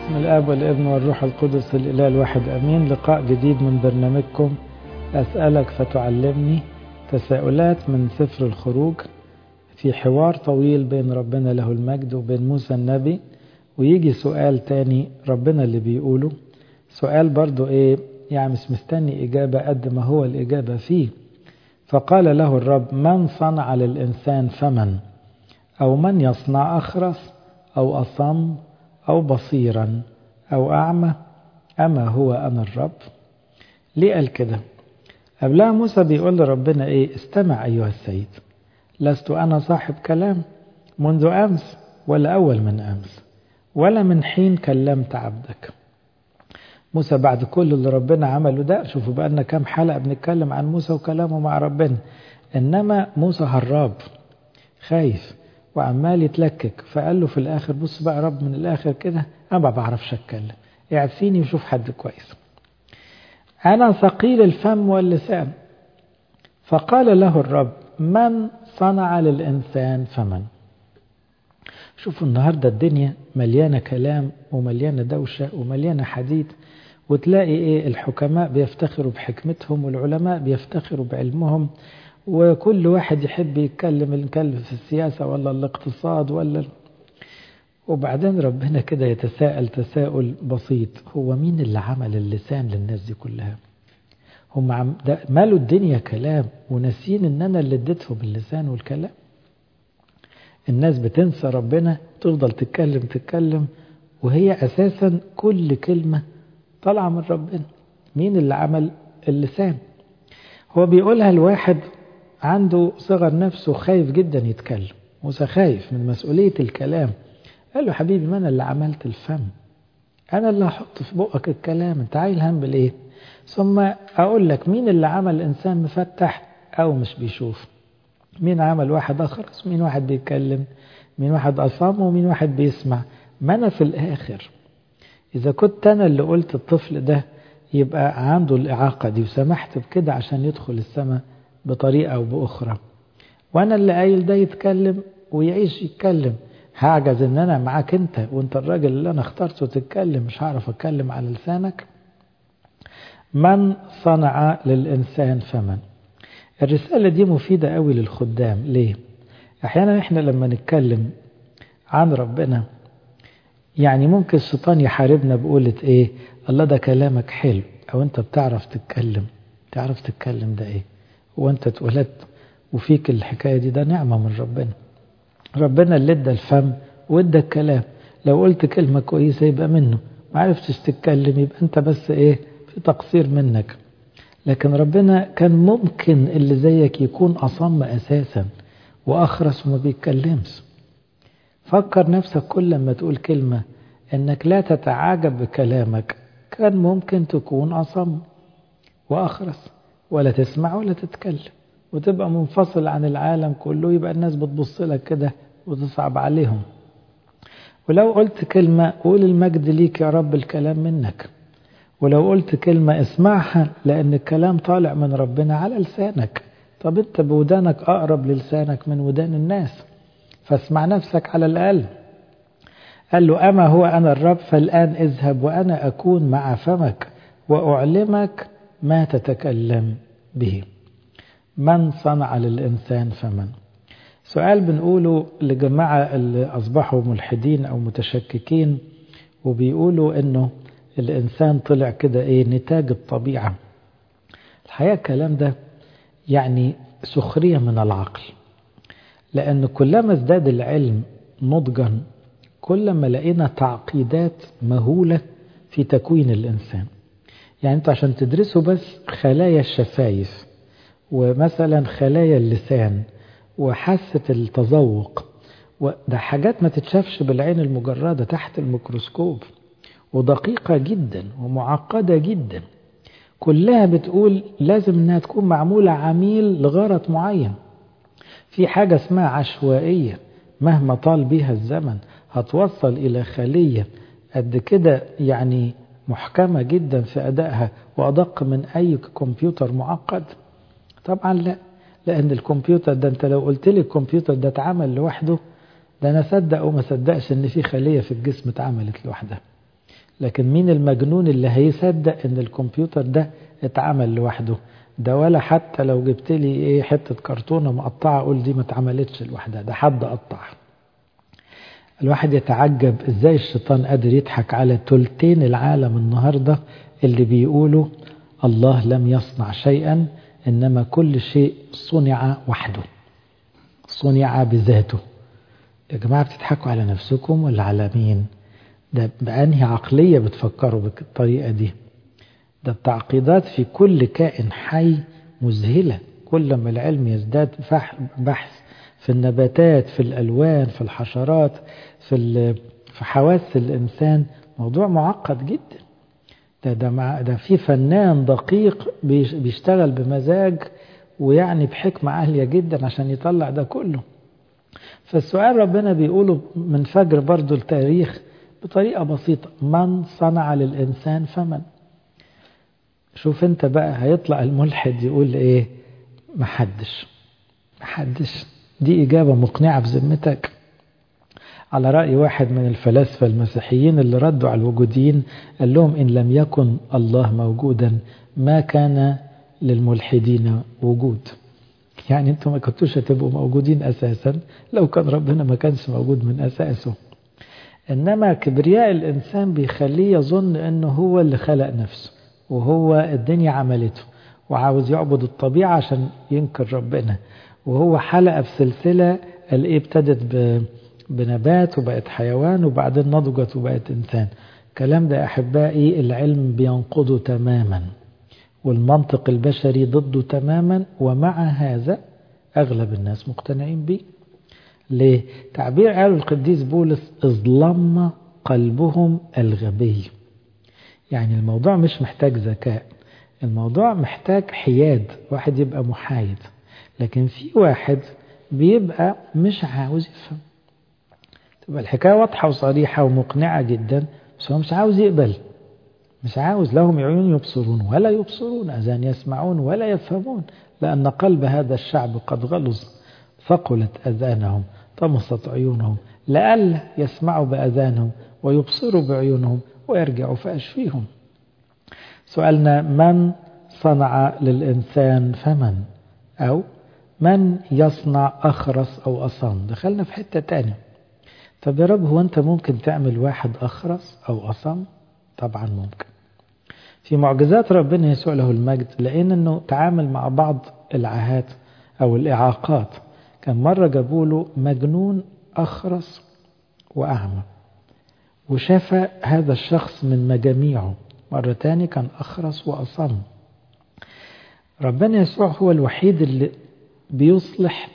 باسم الاب والابن والروح القدس الاله الواحد امين لقاء جديد من برنامجكم اسالك فتعلمني تساؤلات من سفر الخروج في حوار طويل بين ربنا له المجد وبين موسى النبي ويجي سؤال تاني ربنا اللي بيقوله سؤال برضو ايه يعني مش مستني اجابة قد ما هو الاجابة فيه فقال له الرب من صنع للانسان فمن او من يصنع اخرس او اصم أو بصيرا أو أعمى أما هو أنا الرب ليه قال كده قبلها موسى بيقول لربنا إيه استمع أيها السيد لست أنا صاحب كلام منذ أمس ولا أول من أمس ولا من حين كلمت عبدك موسى بعد كل اللي ربنا عمله ده شوفوا بقى لنا كام حلقة بنتكلم عن موسى وكلامه مع ربنا إنما موسى هراب خايف وعمال يتلكك فقال له في الاخر بص بقى رب من الاخر كده انا ما بعرفش اتكلم اعفيني وشوف حد كويس انا ثقيل الفم واللسان فقال له الرب من صنع للانسان فمن شوفوا النهاردة الدنيا مليانة كلام ومليانة دوشة ومليانة حديد وتلاقي ايه الحكماء بيفتخروا بحكمتهم والعلماء بيفتخروا بعلمهم وكل واحد يحب يتكلم الكلب في السياسة ولا الاقتصاد ولا وبعدين ربنا كده يتساءل تساؤل بسيط هو مين اللي عمل اللسان للناس دي كلها هم عم مالوا الدنيا كلام وناسين ان انا اللي اديتهم اللسان والكلام الناس بتنسى ربنا تفضل تتكلم تتكلم وهي اساسا كل كلمة طالعة من ربنا مين اللي عمل اللسان هو بيقولها الواحد عنده صغر نفسه خايف جدا يتكلم موسى خايف من مسؤولية الكلام قال له حبيبي ما أنا اللي عملت الفم أنا اللي هحط في بقك الكلام أنت عايل هم بالإيه ثم أقول لك مين اللي عمل إنسان مفتح أو مش بيشوف مين عمل واحد أخرس مين واحد بيتكلم مين واحد أصام ومين واحد بيسمع ما أنا في الآخر إذا كنت أنا اللي قلت الطفل ده يبقى عنده الإعاقة دي وسمحت بكده عشان يدخل السماء بطريقة أو بأخرى وأنا اللي قايل ده يتكلم ويعيش يتكلم هعجز إن أنا معاك أنت وأنت الراجل اللي أنا اخترته تتكلم مش هعرف أتكلم على لسانك من صنع للإنسان فمن الرسالة دي مفيدة قوي للخدام ليه أحيانا إحنا لما نتكلم عن ربنا يعني ممكن الشيطان يحاربنا بقولة إيه الله ده كلامك حلو أو أنت بتعرف تتكلم تعرف تتكلم ده إيه وانت اتولدت وفيك الحكاية دي ده نعمة من ربنا ربنا اللي ادى الفم وادى الكلام لو قلت كلمة كويسة يبقى منه ما عرفتش تتكلم يبقى انت بس ايه في تقصير منك لكن ربنا كان ممكن اللي زيك يكون أصم أساسا وأخرس وما بيتكلمش فكر نفسك كل لما تقول كلمة انك لا تتعاجب بكلامك كان ممكن تكون أصم وأخرس ولا تسمع ولا تتكلم وتبقى منفصل عن العالم كله يبقى الناس بتبص لك كده وتصعب عليهم ولو قلت كلمة قول المجد ليك يا رب الكلام منك ولو قلت كلمة اسمعها لأن الكلام طالع من ربنا على لسانك طب انت بودانك أقرب للسانك من ودان الناس فاسمع نفسك على الأقل قال له أما هو أنا الرب فالآن اذهب وأنا أكون مع فمك وأعلمك ما تتكلم به من صنع للإنسان فمن سؤال بنقوله لجماعة اللي أصبحوا ملحدين أو متشككين وبيقولوا أنه الإنسان طلع كده إيه نتاج الطبيعة الحقيقة الكلام ده يعني سخرية من العقل لأن كلما ازداد العلم نضجا كلما لقينا تعقيدات مهولة في تكوين الإنسان يعني انت عشان تدرسه بس خلايا الشفايف ومثلا خلايا اللسان وحاسة التذوق وده حاجات ما تتشافش بالعين المجردة تحت الميكروسكوب ودقيقة جدا ومعقدة جدا كلها بتقول لازم انها تكون معمولة عميل لغرض معين في حاجة اسمها عشوائية مهما طال بيها الزمن هتوصل إلى خلية قد كده يعني محكمة جدا في أدائها وأدق من أي كمبيوتر معقد طبعا لا لأن الكمبيوتر ده أنت لو قلت لي الكمبيوتر ده اتعمل لوحده ده أنا صدق وما صدقش إن في خلية في الجسم اتعملت لوحدها لكن مين المجنون اللي هيصدق ان الكمبيوتر ده اتعمل لوحده ده ولا حتى لو جبت لي ايه حته كرتونه مقطعه اقول دي ما اتعملتش لوحدها ده حد قطعها الواحد يتعجب ازاي الشيطان قادر يضحك على تلتين العالم النهارده اللي بيقولوا الله لم يصنع شيئا انما كل شيء صنع وحده صنع بذاته يا جماعه بتضحكوا على نفسكم ولا على مين ده بأنهي عقلية بتفكروا بالطريقة دي ده التعقيدات في كل كائن حي مذهلة كل ما العلم يزداد بحث في النباتات في الألوان في الحشرات في في حواس الإنسان موضوع معقد جدا ده ده, مع ده في فنان دقيق بيشتغل بمزاج ويعني بحكمة عالية جدا عشان يطلع ده كله فالسؤال ربنا بيقوله من فجر برضو التاريخ بطريقة بسيطة من صنع للإنسان فمن شوف انت بقى هيطلع الملحد يقول ايه محدش محدش دي إجابة مقنعة بذمتك على رأي واحد من الفلاسفة المسيحيين اللي ردوا على الوجوديين قال لهم إن لم يكن الله موجودا ما كان للملحدين وجود يعني انتم ما كنتوش هتبقوا موجودين أساسا لو كان ربنا ما كانش موجود من أساسه إنما كبرياء الإنسان بيخليه يظن أنه هو اللي خلق نفسه وهو الدنيا عملته وعاوز يعبد الطبيعة عشان ينكر ربنا وهو حلقة في سلسلة الايه ابتدت بنبات وبقت حيوان وبعدين نضجت وبقت إنسان الكلام ده أحبائي العلم بينقضه تماما والمنطق البشري ضده تماما ومع هذا أغلب الناس مقتنعين به ليه؟ تعبير قاله القديس بولس اظلم قلبهم الغبي يعني الموضوع مش محتاج ذكاء الموضوع محتاج حياد واحد يبقى محايد لكن في واحد بيبقى مش عاوز يفهم تبقى الحكاية واضحة وصريحة ومقنعة جدا بس هو مش عاوز يقبل مش عاوز لهم عيون يبصرون ولا يبصرون أذان يسمعون ولا يفهمون لأن قلب هذا الشعب قد غلظ ثقلت أذانهم طمست عيونهم لئلا يسمعوا بأذانهم ويبصروا بعيونهم ويرجعوا فأشفيهم سؤالنا من صنع للإنسان فمن أو من يصنع أخرس أو أصم دخلنا في حتة تانية طب يا رب هو أنت ممكن تعمل واحد أخرس أو أصم طبعا ممكن في معجزات ربنا يسوع له المجد لأن أنه تعامل مع بعض العاهات أو الإعاقات كان مرة جابوا له مجنون أخرس وأعمى وشاف هذا الشخص من مجاميعه مرة تاني كان أخرس وأصم ربنا يسوع هو الوحيد اللي بيصلح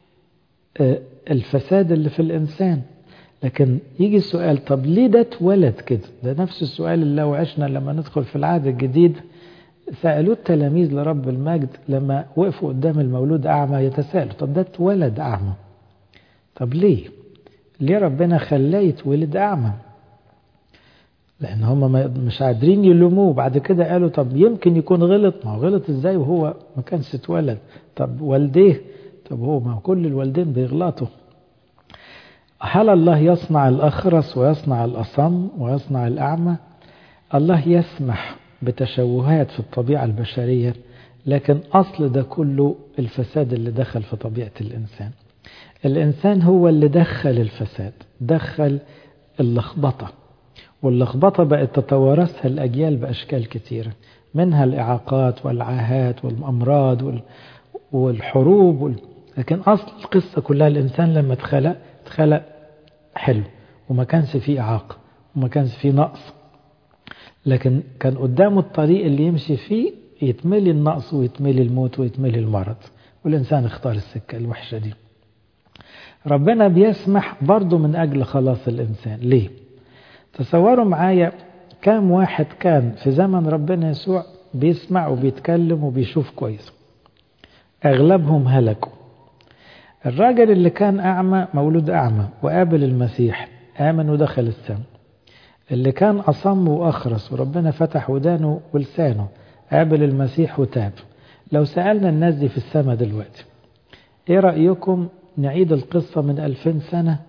الفساد اللي في الإنسان لكن يجي السؤال طب ليه ده اتولد كده ده نفس السؤال اللي لو عشنا لما ندخل في العهد الجديد سألوه التلاميذ لرب المجد لما وقفوا قدام المولود أعمى يتساءلوا طب ده اتولد أعمى طب ليه ليه ربنا خلاه يتولد أعمى لأن هم مش قادرين يلوموه بعد كده قالوا طب يمكن يكون غلط ما هو غلط ازاي وهو ما كانش اتولد طب والديه طب هو ما كل الوالدين بيغلطوا هل الله يصنع الأخرس ويصنع الأصم ويصنع الأعمى الله يسمح بتشوهات في الطبيعة البشرية لكن أصل ده كله الفساد اللي دخل في طبيعة الإنسان الإنسان هو اللي دخل الفساد دخل اللخبطة واللخبطة بقت تتوارثها الأجيال بأشكال كثيرة منها الإعاقات والعاهات والأمراض والحروب وال... لكن أصل القصة كلها الإنسان لما اتخلق اتخلق حلو وما كانش فيه إعاقة وما كانش فيه نقص لكن كان قدامه الطريق اللي يمشي فيه يتملي النقص ويتملي الموت ويتملي المرض والإنسان اختار السكة الوحشة دي ربنا بيسمح برضه من أجل خلاص الإنسان ليه؟ تصوروا معايا كام واحد كان في زمن ربنا يسوع بيسمع وبيتكلم وبيشوف كويس أغلبهم هلكوا الراجل اللي كان أعمى مولود أعمى وقابل المسيح آمن ودخل السماء اللي كان أصم وأخرس وربنا فتح ودانه ولسانه قابل المسيح وتاب لو سألنا الناس دي في السماء دلوقتي ايه رأيكم نعيد القصة من ألفين سنة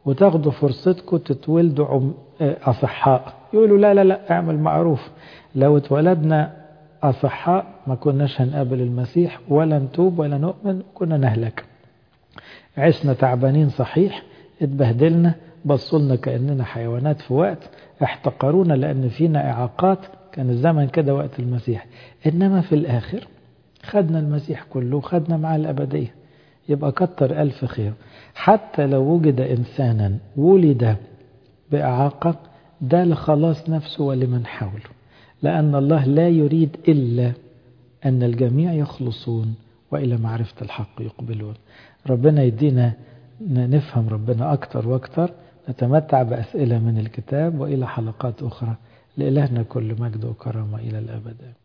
وتاخدوا فرصتكم تتولدوا أصحاء يقولوا لا لا لا اعمل معروف لو اتولدنا أصحاء ما كناش هنقابل المسيح ولا نتوب ولا نؤمن كنا نهلك عشنا تعبانين صحيح اتبهدلنا بصوا لنا كأننا حيوانات في وقت احتقرونا لأن فينا إعاقات كان الزمن كده وقت المسيح إنما في الآخر خدنا المسيح كله خدنا مع الأبدية يبقى كتر ألف خير حتى لو وجد إنسانا ولد بإعاقة ده لخلاص نفسه ولمن حوله لأن الله لا يريد إلا أن الجميع يخلصون وإلى معرفة الحق يقبلون ربنا يدينا نفهم ربنا أكتر وأكتر نتمتع بأسئلة من الكتاب وإلى حلقات أخرى لإلهنا كل مجد وكرامة إلى الأبد